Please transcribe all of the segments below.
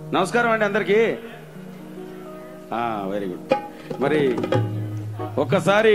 నమస్కారం అండి అందరికీ వెరీ గుడ్ మరి ఒక్కసారి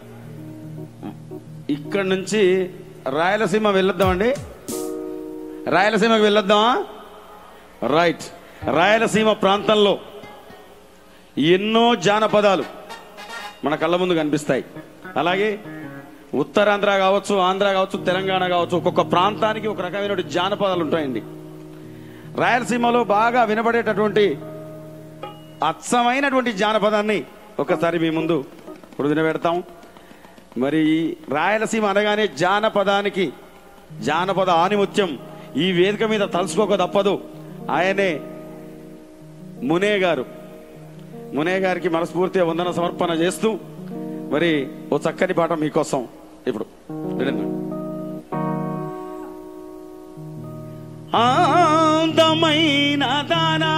ఇక్కడ నుంచి రాయలసీమ వెళ్ళొద్దామండి రాయలసీమకి వెళ్ళొద్దామా రైట్ రాయలసీమ ప్రాంతంలో ఎన్నో జానపదాలు మన కళ్ళ ముందు కనిపిస్తాయి అలాగే ఉత్తరాంధ్ర కావచ్చు ఆంధ్ర కావచ్చు తెలంగాణ కావచ్చు ఒక్కొక్క ప్రాంతానికి ఒక రకమైన జానపదాలు ఉంటాయండి రాయలసీమలో బాగా వినబడేటటువంటి అచ్చమైనటువంటి జానపదాన్ని ఒకసారి మీ ముందు ఇప్పుడు వినబెడతాం మరి ఈ రాయలసీమ అనగానే జానపదానికి జానపద ఆనిముత్యం ఈ వేదిక మీద తలుసుకోక తప్పదు ఆయనే మునే గారు మునే గారికి మనస్ఫూర్తిగా వందన సమర్పణ చేస్తూ మరి ఓ చక్కని పాట మీకోసం ఇప్పుడు వినండి. అందమైన దానా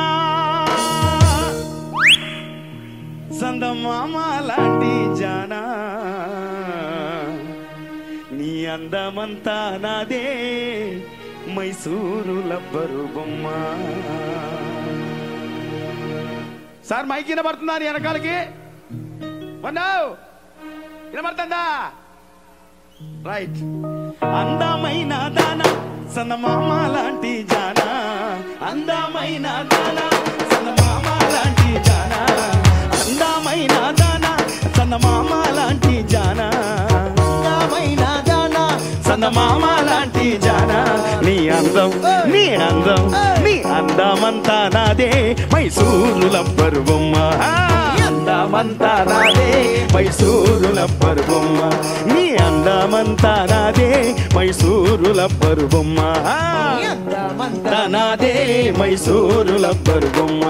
సందమామ లాంటి జానా నీ అందమంతా నాదే మైసూరు లబ్బరు బొమ్మ సార్ మైక్ వినబడుతుందా నీ వెనకాలకి వన్నావు వినబడుతుందా రైట్ అందమైన దాన సందమామ లాంటి జానా అందమైన దాన సందమామ లాంటి జానా అందమైన దాన సందమామ లాంటి జానా అందమైన దానా సందమామ లాంటి జానా నీ అందం నీ అందం నీ అందమంతా నాదే మైసూరు లబ్బరు బొమ్మ అందమంతా నాదే మైసూరు లబ్బరు బొమ్మ నీ అందమంతా నాదే మైసూరు లబ్బరు బొమ్మ అందమంతా నాదే మైసూరు లబ్బరు బొమ్మ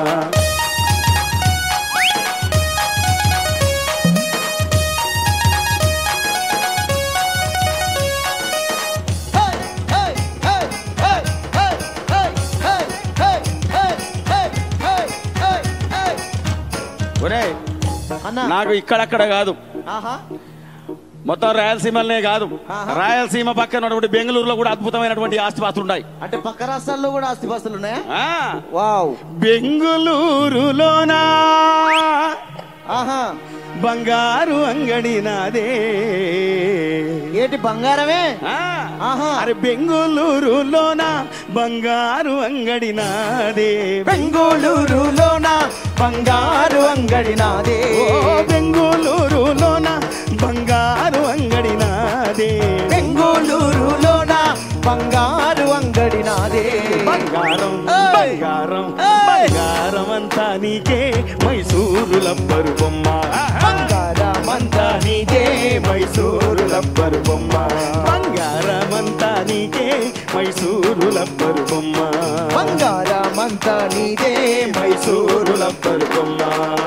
హే హే హే హే హే హే హే హే హే హే హే హే ఒరే అన్న నాకు ఇక్కడక్కడ కాదు ఆహా మొత్తం రాయలసీమలనే కాదు ఆహా. రాయలసీమ పక్కన ఉన్నటువంటి బెంగళూరులో కూడా అద్భుతమైనటువంటి ఆస్తిపాస్తులు ఉన్నాయి అంటే పక్క రాష్ట్రాల్లో కూడా ఆస్తిపాస్తులు ఉన్నాయా ఆ, వావ్ బెంగుళూరులోనా ఆహా బంగారు అంగడి నాదే ఏటి బంగారమే ఆ, ఆహా. అరే బెంగుళూరులోన బంగారు అంగడి నాదే బెంగళూరులోన బంగారు అంగడి నాదే ఓ బెంగుళూరులోన బంగారు అంగడి నాదే బెంగళూరులోన బంగారు అంగడి నాదే బంగారం ఏయ్! బంగారం ఏయ్! బంగారం అంతా నీకే మైసూరు లబ్బరు బొమ్మ బంగారం అంతా నీకే మైసూరు లబ్బరు బొమ్మ బంగారం అంతా నీకే మైసూరు లబ్బరు బొమ్మ బంగారం అంతా నీదే మైసూరు లబ్బరు బొమ్మ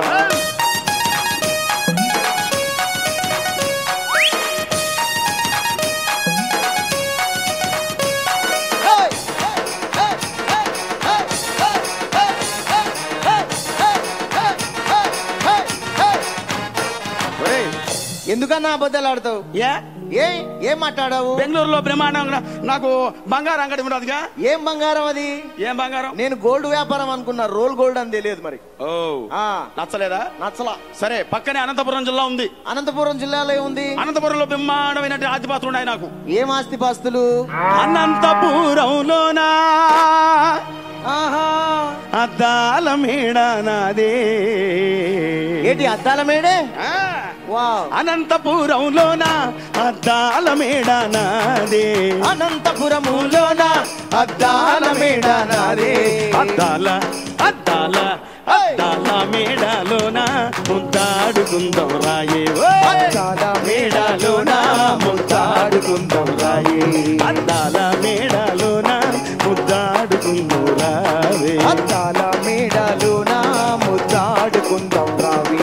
హే! హే! హే! హే! హే! హే! హే! హే! హే! హే! హే! హే! హే! ఒరేయ్, ఎందుకన్నా అబద్ధాలు ఆడతావు ఏ ఏ ఏం మాట్లాడావు బెంగళూరులో బ్రహ్మాండంగా నాకు బంగారం అంగడి ఉండదుగా ఏం బంగారం అది ఏం బంగారం నేను గోల్డ్ వ్యాపారం అనుకున్నా రోల్ గోల్డ్ అని తెలియదు మరి ఓ ఆ నచ్చలేదా నచ్చలా సరే పక్కనే అనంతపురం జిల్లా ఉంది అనంతపురం జిల్లాలో ఏముంది అనంతపురంలో బ్రహ్మాండమైన ఆధిపత్రులు ఉన్నాయి నాకు ఏం ఆస్తిపాస్తులు అనంతపురంలోనా ఆహా అద్దాల మేడ నాదే ఏంటి అద్దాల మేడే ఆ, వావ్ అనంతపురంలోన అద్దాల మేడ నాదే అనంతపురములోన అద్దాల మేడ నాదే అద్దాల అద్దాల అద్దాల మేడలోన ముద్దాడుకుందాం రాయే ఓ! అద్దాల మేడలోన ముద్దాడుకుందాం రాయే అద్దాల మేడలోన ముద్దాడుకుందాం రావే అద్దాల మేడలోన ముద్దాడుకుందాం రావి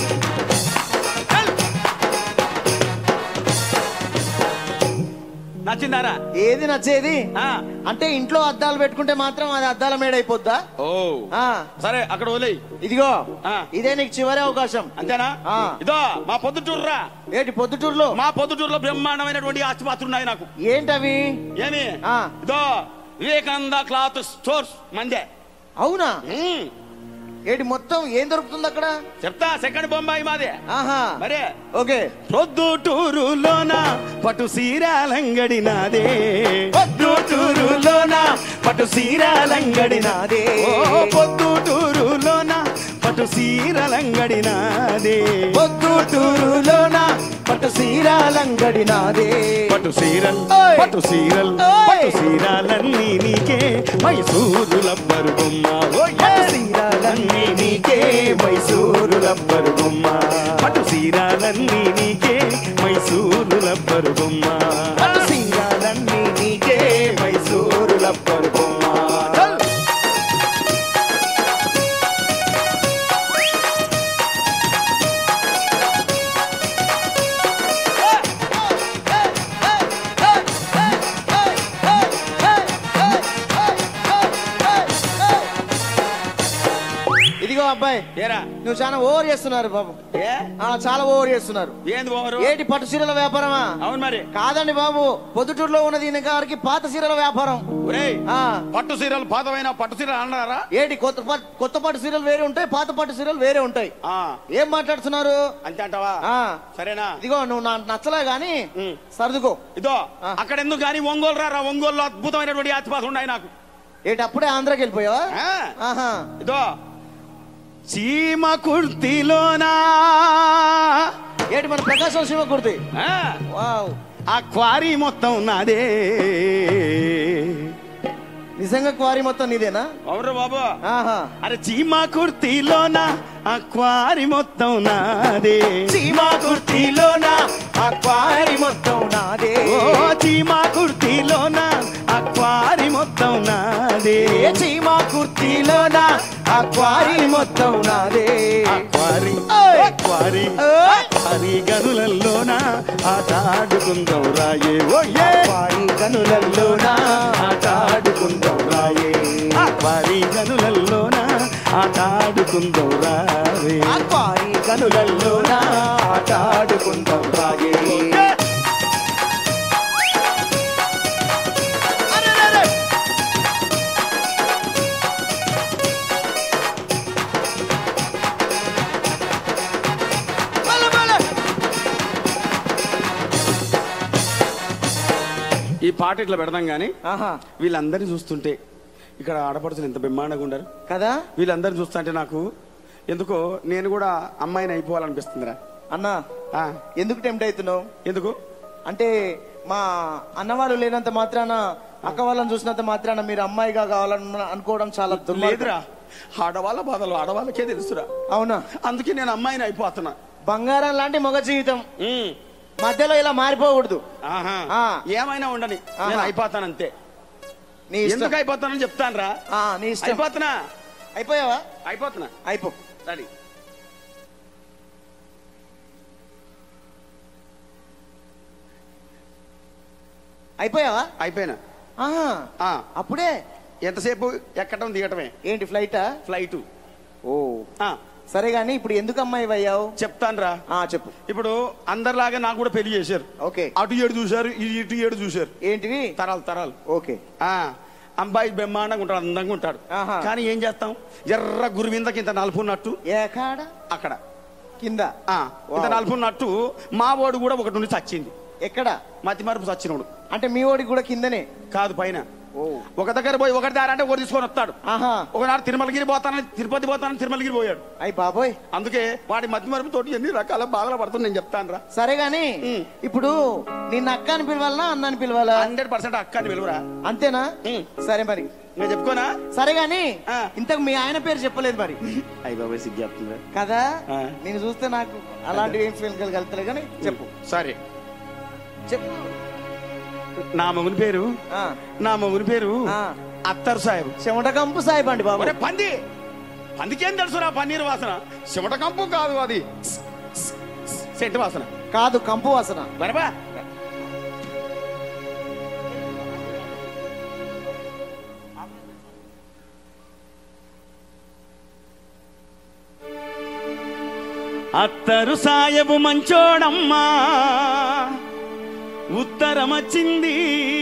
నా నచ్చిందారా ఏది నచ్చేది ఆ. అంటే ఇంట్లో అద్దాలు పెట్టుకుంటే మాత్రం అది అద్దాల మేడ అయిపోద్దా ఓ ఆ, సరే అక్కడ వదిలేయ్ ఇదిగో ఆ. ఇదే నీకు చివరి అవకాశం అంతేనా ఆ. ఇదో మా పొద్దుటూరురా ఏంటి పొద్దుటూరులో మా పొద్దుటూరులో బ్రహ్మాండమైనటువంటి ఆస్తిపాత్రులు ఉన్నాయి నాకు ఏంటవి ఏమి ఆ. ఇదో వివేకానంద క్లాత్ స్టోర్స్ మందే అవునా ఉమ్, ఏంటి మొత్తం ఏం దొరుకుతుంది అక్కడ చెప్తా సెకండ్ బొంబాయి మాదే ఆహా మరే ఓకే పొద్దుటూరులోన పటు సీరాలంగడి నాదే పొద్దుటూరులోన పటు సీరాలంగడి నాదే ఓ పొద్దుటూరులోన పటు సీరలంగడి నాదే పొద్దుటూరులోన పట్టు సీరాలంగడి నాదే పటు సీరల్ ఓయ్. పటు సీరల్ ఓయ్. పటు సీరాలన్నీ నీకే మైసూరు లబ్బరు బొమ్మ ఓయ్. పటు సీరాలన్నీ నీకే మైసూరు లబ్బరు బొమ్మ పటు సీరాలన్నీ నీకే మైసూరు లబ్బరు బొమ్మ పట్టు సీరాలన్నీ నీకే మైసూరు లబ్బరు బొమ్మ చల్. ఇదిగో అబ్బాయి ఏరా నువ్వు చాలా ఓవర్ చేస్తున్నారు బాబు ఏ ఆ, చాలా ఓవర్ చేస్తున్నారు ఏంది ఓవరు ఏంటి పట్టు సీరల వ్యాపారమా అవును మరి కాదండి బాబు పొద్దుటూరులో ఉన్నది ఈయన గారికి పాత సీరల వ్యాపారం ఒరేయ్ ఆ పట్టు సీరలు పాతమైన పట్టు సీరలు అన్నారా ఏంటి కొత్త పట్- కొత్త పట్టు సీరలు వేరే ఉంటాయి పాత పట్టు సీరలు వేరే ఉంటాయి ఆ, ఏం మాట్లాడుతున్నారు అంతే అంటావా ఆ సరేనా ఇదిగో నువ్వు నా నచ్చలే గాని ఉమ్. సర్దుకో ఇదో ఆ. అక్కడ ఎందుకు కానీ ఒంగోలు రా ఒంగోలులో అద్భుతమైనటువంటి ఆతిపాసలు ఉన్నాయి నాకు ఏంటి అప్పుడే ఆంధ్రాకి వెళ్ళిపోయావా ఆ, ఆహా ఇదో చీమ కుర్తిలోనా ఏంటి మన ప్రకాశం శివ కుర్తి ఆ, వావ్ ఆ క్వారీ మొత్తం నాదే నిజంగా క్వారీ మొత్తం నీదేనా అవును బాబు ఆహా అరే చీమ కుర్తిలోన ఆ క్వారీ మొత్తం నాదే చీమ కుర్తిలోన ఆ క్వారీ మొత్తం నాదే ఓ చీమ కుర్తిలోన ఆ క్వారీ మొత్తం నాదే ఏ చీమ కుర్తిలోన ఆ క్వారీ మొత్తం నాదే ఆ క్వారీ ఓయ్. ఆ క్వారీ ఓయ్. హరి గనులల్లోన ఆట ఆడుకుందాం రాయే ఓ ఏ క్వారీ గనులల్లోన ఆట ఆడుకుందాం రాయే ఆ క్వారీ గనులల్లోన ఆట ఆడుకుందాం రావే ఆ క్వారీ గనులల్లోన ఆట ఆడుకుందాం రాగే ఈ పాట ఇట్లా పెడదాం గానీ ఆహా వీళ్ళందరినీ చూస్తుంటే ఇక్కడ ఆడపడుచులు ఎంత బ్రహ్మాండంగా ఉండరు కదా వీళ్ళందరినీ చూస్తుంటే నాకు ఎందుకో నేను కూడా అమ్మాయిని అయిపోవాలనిపిస్తుందిరా అన్నా ఆ, ఎందుకు టెంప్ట్ అవుతున్నావు ఎందుకు అంటే మా అన్నవాళ్ళు లేనంత మాత్రాన అక్క వాళ్ళని చూసినంత మాత్రాన మీరు అమ్మాయిగా కావాలని అనుకోవడం చాలా దుర్మార్గం లేదురా ఆడవాళ్ళ బాధలు ఆడవాళ్ళకే తెలుసురా అవునా అందుకే నేను అమ్మాయిని అయిపోతున్నా బంగారం లాంటి మగ జీవితం ఉమ్, మధ్యలో ఇలా మారిపోకూడదు ఆహా. ఆ. ఏమైనా ఉండని ఆహా. నేను అయిపోతాను అంతే నీ ఇష్టం ఎందుకు అయిపోతానని చెప్తాను రా ఆ, నీ ఇష్టం అయిపోతున్నా అయిపోయావా అయిపోతున్నా అయిపో రెడీ అయిపోయావా అయిపోయినా ఆహా ఆ, అప్పుడే ఎంతసేపు ఎక్కటం దిగటమే ఏంటి ఫ్లైటా ఫ్లైట్ ఓ సరే గాని ఇప్పుడు ఎందుకు అమ్మాయి అయ్యావు చెప్తాను రా ఆ చెప్పు ఇప్పుడు అందరిలాగా నాకు కూడా పెళ్లి చేశారు ఓకే అటు ఏడు చూశారు ఇటు ఇటు ఏడు చూశారు ఏంటివి తరాలు తరాలు ఓకే ఆ అబ్బాయి బ్రహ్మాండంగా ఉంటాడు అందంగా ఉంటాడు ఆహా. కానీ ఏం చేస్తాం ఎర్ర గురువిందకి ఇంత నలుపున్నట్టు ఏకాడ అక్కడ కింద ఆ ఇంత వావ్. నలుపున్నట్టు మా వాడు కూడా ఒకటి నుండి చచ్చింది ఎక్కడ మతి మరుపు చచ్చినోడు అంటే మీ ఓడికి కూడా కిందనే కాదు పైన ఓ ఒక దగ్గర పోయి ఒకటి దారంటే ఒకటి తీసుకొని వస్తాడు ఆహా ఒకనాడు తిరుమలగిరి పోతానని తిరుపతి పోతానని తిరుమలగిరి పోయాడు అయ్యి బాబోయ్ అందుకే వాడి మతి మరుపు తోటి ఎన్ని రకాల బాధలు పడుతుంది నేను చెప్తాను రా సరే గాని ఉమ్. ఇప్పుడు నిన్న అక్క అని పిలవాలనా అన్న అని పిలవాలా హండ్రెడ్ పర్సెంట్ అక్కని వెలువరా అంతేనా ఉమ్. సరే మరి నేను చెప్పుకోనా సరే గాని ఆ. ఇంతకు మీ ఆయన పేరు చెప్పలేదు మరి అయ్యి బాబాయ్ సిగ్గేస్తుందా కదా ఆ. నేను చూస్తే నాకు అలాంటివి ఏం ఫీల్ కలుగుతలే కానీ చెప్పు సరే చెప్పు నా మొగుని పేరు ఆ. నా మొగుని పేరు ఆ. అత్తర్ సాహెబ్ చెమట కంపు సాయిబండి బాబు ఒరే పంది పందికేం తెలుసురా పన్నీర్ వాసన చెమట కంపు కాదు అది సెంటు వాసన కాదు కంపు వాసన బరబా అత్తరు సాయబు మంచోడమ్మా ఉత్తరమచ్చింది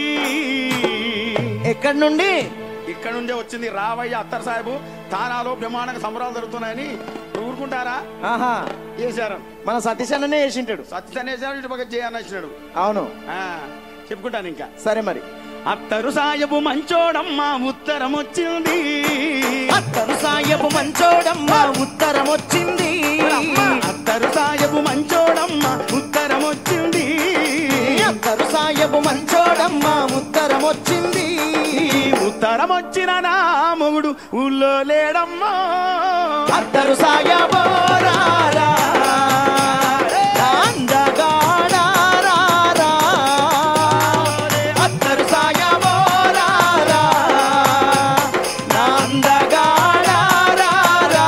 ఎక్కడి నుండి ఇక్కడ నుండే వచ్చింది రావయ్య అత్తరు సాహెబు తానాలో బ్రహ్మాండంగా సంబరాలు జరుగుతున్నాయని ఊరుకుంటారా ఆహా చేశారు మన సతీష్ అన్ననే వేసింటాడు సత్యనేశారు ఇటు పక్క చేయని వచ్చినాడు అవును ఆ, చెప్పుకుంటాను ఇంకా సరే మరి అత్తరు సాయబు మంచోడమ్మా ఉత్తరం వచ్చింది అత్తరు సాయపు మంచోడమ్మ ఉత్తరం వచ్చింది అత్తరు సాయబు మంచోడమ్మా ఉత్తరం వచ్చింది అత్తరు సాయపు మంచోడమ్మ ఉత్తరం వచ్చింది ఉత్తరం వచ్చిన నా మొగుడు ఊళ్ళో లేడమ్మా అత్తరు సాయబోరారా అందగాడారారా. అత్తరు సాయబోరారా అందగాడారారా.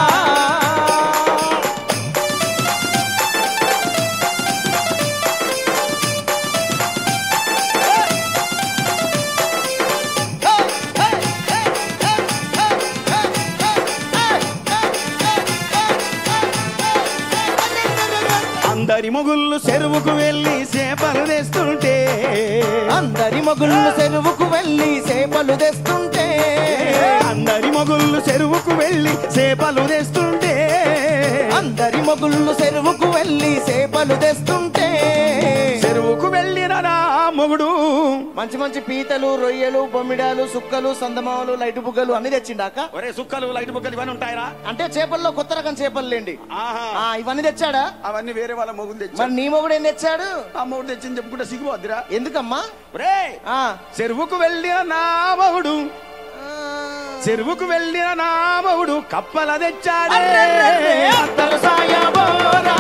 అందరి మొగుళ్ళు చెరువుకు వెళ్ళి చేపలు తెస్తుంటే అందరి మగుళ్ళు చెరువుకు వెళ్ళి సేపలు తెస్తుంటే అందరి మొగుళ్ళు చెరువుకు వెళ్ళి చేపలు తెస్తుంటే అందరి మగుళ్ళు చెరువుకు వెళ్ళి సేపలు తెస్తుంటే చెరువుకు వెళ్ళిన నా మొగుడు మంచి మంచి పీతలు రొయ్యలు బొమ్మిడాలు సుక్కలు సందమావలు లైటు బుగ్గలు అన్ని తెచ్చిండాక ఒరే సుక్కలు లైట్ బుక్కలు ఇవన్నీ ఉంటాయరా అంటే చేపల్లో కొత్త రకం చేపలు లేండి ఆహా ఆ ఇవన్నీ తెచ్చాడా అవన్నీ వేరే వాళ్ళ మొగులు తెచ్చి మరి నీ మొగుడు ఏం తెచ్చాడు ఆ మొగుడు తెచ్చింది చెప్పుకుంటే సిగ్గుపోద్దిరా ఎందుకమ్మా ఒరే ఆ చెరువుకు వెళ్ళిన నా మొగుడు చెరువుకు వెళ్ళిన నా మొగుడు కప్పల తెచ్చాడే అర్రెర్రెర్రె, అత్తరు సాయబోరారా.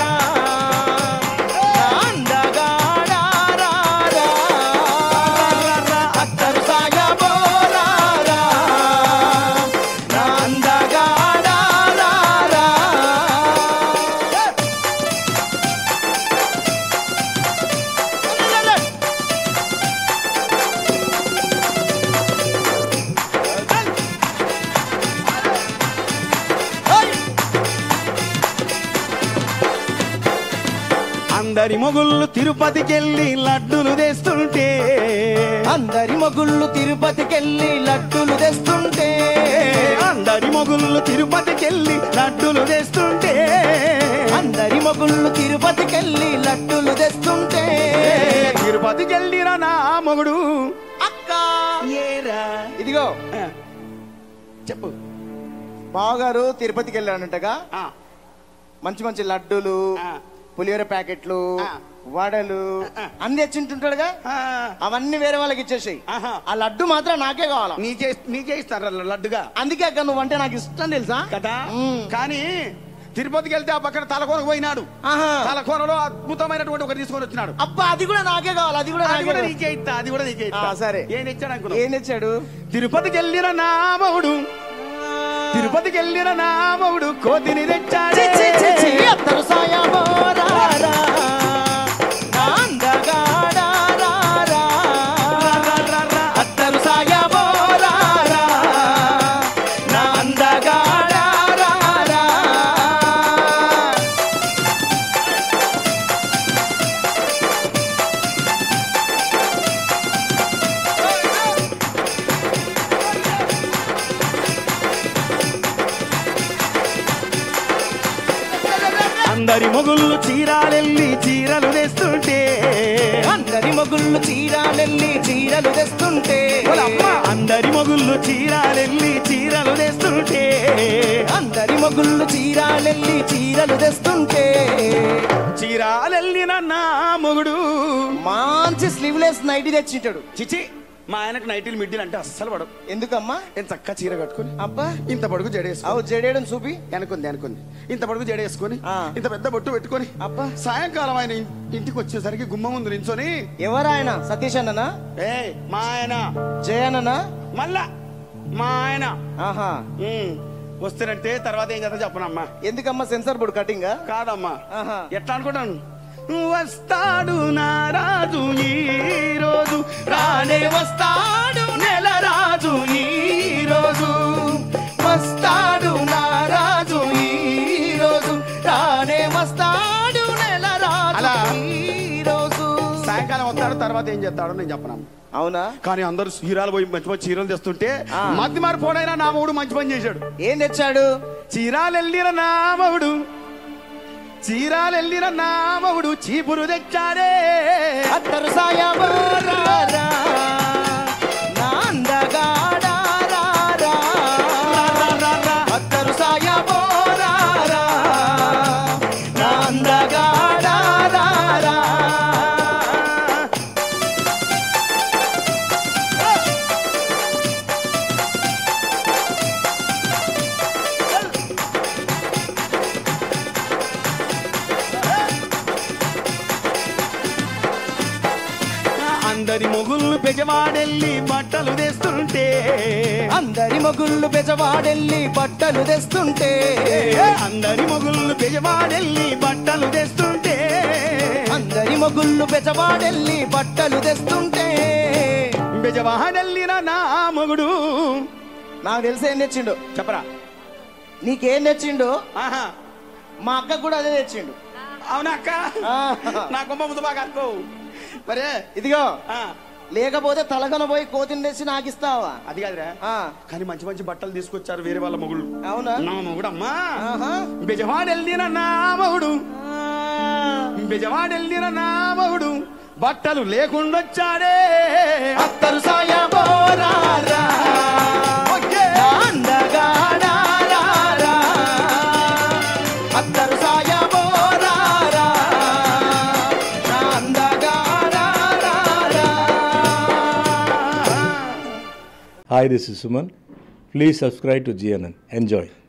అందగాడారారా. అత్తరు సాయబోరారా. అందగాడారారా. అందరి మొగుళ్ళు తిరుపతికెళ్ళి లడ్డులు తెస్తుంటే అందరి మొగుళ్ళు తిరుపతికెళ్ళి లడ్డులు తెస్తుంటే అందరి మొగుళ్ళు తిరుపతికెళ్ళి లడ్డులు తెస్తుంటే అందరి మొగుళ్ళు తిరుపతికెళ్ళి లడ్డులు తెస్తుంటే తిరుపతికెళ్ళిన నా మొగుడు అక్క ఏరా ఇదిగో ఆ, చెప్పు బావగారు తిరుపతికి వెళ్ళానంటగా ఆ, మంచి మంచి లడ్డూలు ఆ, పులిహోర ప్యాకెట్లు ఆ. వడలు ఆ. అన్ని తెచ్చింటుంటాడుగా ఆ, అవన్నీ వేరే వాళ్ళకి ఇచ్చేసాయి ఆహా. ఆ లడ్డు మాత్రం నాకే కావాలా నీకే నీకే ఇస్తారా లడ్డుగా అందుకే అక్క నువ్వంటే నాకు ఇష్టం తెలుసా కదా మ్. కానీ తిరుపతికి వెళ్తే ఆ పక్కన తలకోనకు పోయినాడు ఆహా. తలకోనలో అద్భుతమైనటువంటి ఒకటి తీసుకొని వచ్చినాడు అబ్బా అది కూడా నాకే కావాలి అది కూడా అది నాకే కూడా కావాలి. నీకే ఇస్తా అది కూడా నీకే ఇస్తా ఆ, సరే. ఏం ఇచ్చాడు అనుకున్నావు ఏం తెచ్చాడు తిరుపతికి వెళ్ళిన నా మగుడు తిరుపతికి వెళ్ళిన నా మగుడు కోతిని తెచ్చాడే చి, చి, చి, చి, అత్తరు సాయబోరారా. నా అందగాడారారా. అత్తరు సాయబోరారా. నా అందగాడారారా. అందరి మొగుళ్ళు చీరాలెల్లి చీరలు తెస్తుంటే అందరి మొగుళ్ళు చీరాలెల్లి చీరలు తెస్తుంటే అందరి మొగుళ్ళు చీరాలెల్లి చీరలు తెస్తుంటే అందరి మొగుళ్ళు చీరాలెల్లి చీరలు తెస్తుంటే చీరాలెల్లిన నా మొగుడు మంచి స్లీవ్లెస్ నైటీ తెచ్చింటాడు చిచి మా ఆయనకు నైటీలు మిడ్డీలు అంటే అస్సలు పడవు ఎందుకమ్మా నేను చక్కగా చీర కట్టుకుని అబ్బా ఇంత పొడుగు జడేసుకుని అవు జడేయడం చూపి అనుకుంది అనుకుంది ఇంత పొడుగు జడేసుకొని ఆ. ఇంత పెద్ద బొట్టు పెట్టుకొని అబ్బా సాయంకాలం ఆయన ఇన్- ఇంటికి వచ్చేసరికి గుమ్మ ముందు నించొని ఎవరాయన సతీష్ అన్ననా ఏ మా ఆయన జయ అన్ననా మళ్ళా మా ఆయన ఆహా ఉమ్, వస్తానంటే తర్వాత ఏం చేస్తా చెప్పనమ్మా ఎందుకమ్మా సెన్సార్ బోర్డు కటింగ్ కాదమ్మా ఆహా. ఎట్లా అనుకుంటాను వస్తాడు నా రాజు ఈ రోజు రానే వస్తాడు నెల రాజు ఈ రోజు వస్తాడు నా రాజు ఈ రోజు రానే తర్వాత ఏం చేస్తాడో నేను చెప్పను అవునా కానీ అందరూ చీరాలు పోయి మంచి మంచి చీరలు తెస్తుంటే ఆ. మధ్య మారిపోనైనా నా మొగుడు మంచి పని చేశాడు ఏం తెచ్చాడు చీరాలు వెళ్ళిన నా మొగుడు చీరాలు వెళ్ళిన నా మొగుడు చీపురు తెచ్చాడే అత్తరు సాయబారారా, నా అందగాడారారా. అత్తరు సాయబోరారా, నా అందగాడారారా. అందరి మొగుళ్ళు పెజవాడెళ్ళి బట్టలు తెస్తుంటే అందరి మొగుళ్ళు బెజవాడెళ్ళి బట్టలు తెస్తుంటే అందరి మొగుళ్ళు పెజవాడెళ్ళి బట్టలు తెస్తుంటే అందరి మొగుళ్ళు బెజవాడెళ్ళి బట్టలు తెస్తుంటే బెజవాడెళ్ళిన నా మొగుడు నాకు తెలిసి ఏం తెచ్చిండు చెప్పరా నీకేం తెచ్చిండు ఆహా మా అక్క కూడా అదే తెచ్చిండు అవునా అక్క ఆ. నా కొమ్మ ముందు బాగా అనుకో మరే ఇదిగో ఆ, లేకపోతే తలగన పోయి కోతిని తెచ్చి నాకు ఇస్తావా అది కాదురా ఆ, కానీ మంచి మంచి బట్టలు తీసుకొచ్చారు వేరే వాళ్ళ మొగుళ్ళు అవునా నా మొగుడు అమ్మా ఆహా. బెజవాడెళ్ళిన నా మొగుడు బెజవాడెళ్ళిన నా మొగుడు బట్టలు లేకుండొచ్చాడే అత్తరు సాయబోరారా, ఓకే. నా అందగాడారారా. అత్తరు సాయబోరారా, నా అందగాడారారా. Hi, this is Suman. Please subscribe to GNN. Enjoy.